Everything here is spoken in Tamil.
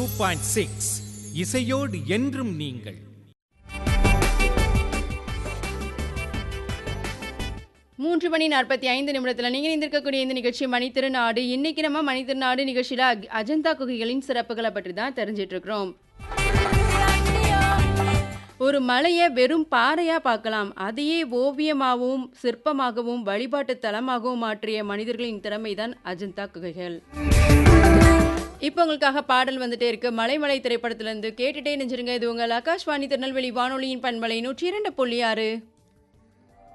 டூ பாயிண்ட் சிக்ஸ் இசையோடு என்றும் நீங்கள் மூன்று மணி நாற்பத்தி ஐந்து நிமிடத்தில் நீங்கள் இருந்திருக்கக்கூடிய இந்த நிகழ்ச்சி மணித்திருநாடு இன்னைக்கு நம்ம மணித்திருநாடு நிகழ்ச்சியில் அக்- அஜந்தா குகைகளின் சிறப்புகளை பற்றி தான் தெரிஞ்சிட்டு இருக்கிறோம் ஒரு மலையை வெறும் பாறையா பார்க்கலாம் அதையே ஓவியமாகவும் சிற்பமாகவும் வழிபாட்டு தலமாகவும் மாற்றிய மனிதர்களின் திறமை தான் அஜந்தா குகைகள் இப்போ உங்களுக்காக பாடல் வந்துட்டே இருக்கு மலைமலை திரைப்படத்திலிருந்து கேட்டுட்டே நெஞ்சிருங்க இது உங்கள் ஆகாஷ்வாணி திருநெல்வேலி வானொலியின் பண்பலை நூற்றி இரண்டு புள்ளி ஆறு